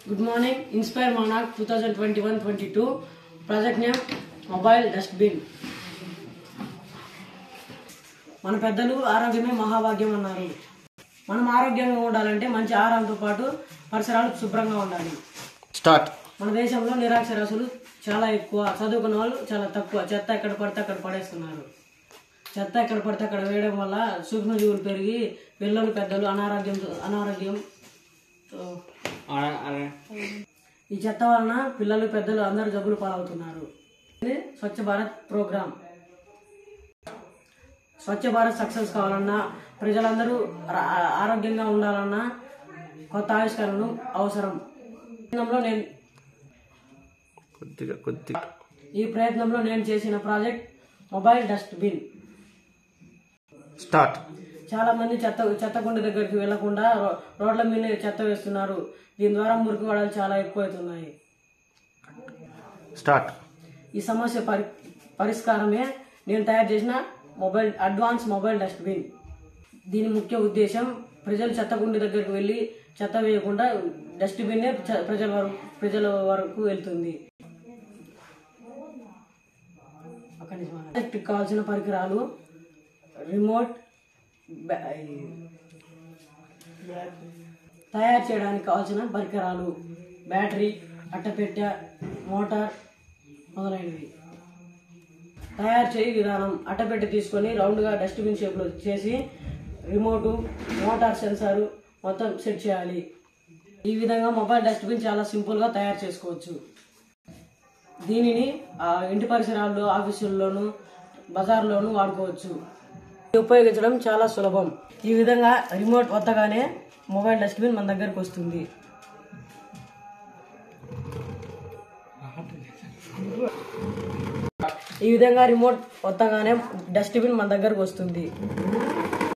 Good morning. Inspire Monarch 2021-22. Project name Mobile Dustbin. మన పెద్దలు ఆరోగ్యమే మహాభాగ్యం అన్నారు మనం ఆరోగ్యంగా ఉండాలంటే మంచి ఆహారంతో పాటు పరిసరాలు శుభ్రంగా ఉండాలి స్టార్ట్ మన దేశంలో నిరాక్షరాస్యులు చాలా ఎక్కువ చదువుకున్న వాళ్ళు చాలా తక్కువ చెత్త ఎక్కడ పడితే అక్కడ పడేస్తున్నారు చెత్త ఎక్కడ పడితే అక్కడ వేయడం వల్ల సూక్ష్మజీవులు పెరిగి పిల్లలు పెద్దలు అనారోగ్యం అనారోగ్యం ఈ చెత్త వలన పిల్లలు పెద్దలు అందరు జబ్బులు పాలవుతున్నారు ఇది స్వచ్ఛ భారత్ ప్రోగ్రామ్ స్వచ్ఛ భారత్ సక్సెస్ కావాలన్నా ప్రజలందరూ ఆ- ఆరోగ్యంగా ఉండాలన్నా కొత్త ఆవిష్కరణలు అవసరం ప్రయత్నంలో నేను కొద్దిగా కొద్దిగా ఈ ప్రయత్నంలో నేను చేసిన ప్రాజెక్ట్ మొబైల్ డస్ట్బిన్ స్టార్ట్ చాలా మంది చెత్త చెత్తకుండి దగ్గరికి వెళ్లకుండా రో- రోడ్ల మీద చెత్త వేస్తున్నారు దీని ద్వారా మురికి వాడలు చాలా ఎక్కువవుతున్నాయి స్టార్ట్ ఈ సమస్య పరి పరిష్కారమే నేను తయారు చేసిన మొబైల్ అడ్వాన్స్ మొబైల్ డస్ట్బిన్ దీని ముఖ్య ఉద్దేశం ప్రజలు చెత్తకుండి దగ్గరికి వెళ్ళి చెత్త వేయకుండా డస్ట్బిన్నే చ- ప్రజల వరకు ప్రజల వరకు వెళ్తుంది అక్కడి నుంచి మన- ఎలక్ట్రిక్ కావాల్సిన పరికరాలు రిమోట్ బ్యా- ఈ తయారు చేయడానికి కావాల్సిన పరికరాలు బ్యాటరీ అట్టపెట్టె మోటార్ మొదలైనవి తయారు చేయి విధానం అట్టపెట్టె తీసుకొని రౌండ్గా డస్ట్బిన్ షేప్లో చేసి రిమోటు మోటార్ సెన్సారు మొత్తం సెట్ చేయాలి ఈ విధంగా మొబైల్ డస్ట్బిన్ చాలా సింపుల్గా తయారు చేసుకోవచ్చు దీనిని ఆ, ఇంటి పరిసరాల్లో ఆఫీసుల్లోనూ బజార్లోనూ వాడుకోవచ్చు ఇది ఉపయోగించడం చాలా సులభం ఈ విధంగా రిమోట్ వద్దగానే మొబైల్ డస్ట్బిన్ మన దగ్గరకు వస్తుంది ఈ విధంగా రిమోట్ వద్దగానే డస్ట్బిన్ మన దగ్గరకు వస్తుంది